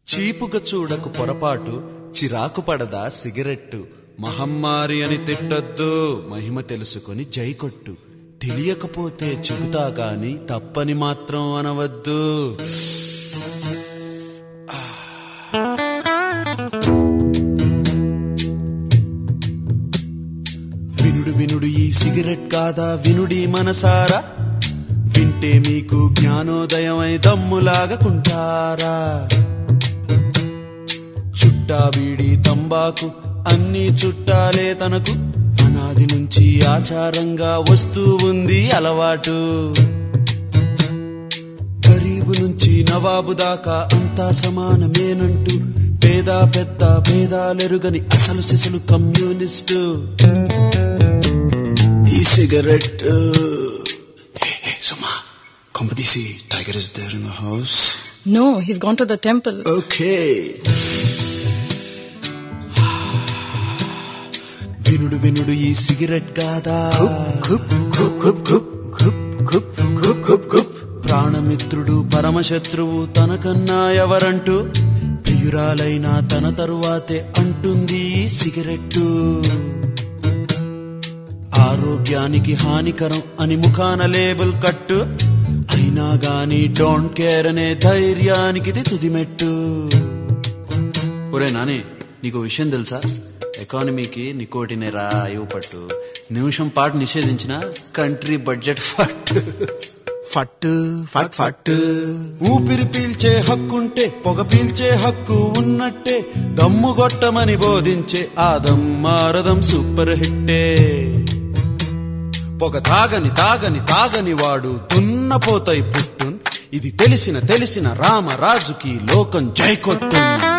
చీపుగా చూడకు పొరపాటు చిరాకు పడదా సిగరెట్టు మహమ్మారి అని తిట్టొద్దు మహిమ తెలుసుకొని జై కొట్టు తెలియకపోతే చెబుతా గాని తప్పని మాత్రం అనవద్దు వినుడు వినుడు ఈ సిగరెట్ కాదా వినుడి మనసారా వింటే మీకు జ్ఞానోదయమై దమ్ములాగకుంటారా చుట్టా బీడి తంబాకు అన్ని చుట్టాలే తనకు అనాది నుంచి ఆచారంగా వస్తూ ఉంది అలవాటు గరీబు నుంచి నవాబు దాకా అంతా సమానమేనంటూ పేద పెద్ద భేదాలెరుగని అసలు సిసలు కమ్యూనిస్టు ఈ సిగరెట్ సుమా కొంపదీసి tiger is there in the house No, he's gone to the temple. Okay వినుడు వినుడు ఈ సిగరెట్ కాదా ప్రాణమిత్రుడు పరమశత్రువు తనకన్నా ఎవరంటూ ప్రియురాలైన తన తరువాతే అంటుంది ఈ సిగరెట్టు ఆరోగ్యానికి హానికరం అని ముఖాన లేబుల్ కట్టు అయినా గాని డోంట్ కేర్ అనే ధైర్యానికి ఇది తుదిమెట్టు ఒరే నాని నీకు విషయం తెలుసా ఎకానమీకి నికోటినే రాయు పట్టు నిమిషం పాటు నిషేధించిన కంట్రీ బడ్జెట్ ఫట్ ఫట్ ఫట్ ఫట్ ఊపిరి పీల్చే హక్కుంటే పొగ పీల్చే హక్కు ఉన్నట్టే దమ్ము గొట్టమని బోధించే ఆ దమ్మారదం సూపర్ హిట్టే పొగ తాగని తాగని తాగని వాడు దున్నపోతాయి పుట్టున్ ఇది తెలిసిన తెలిసిన రామరాజుకి లోకం జై కొట్టున్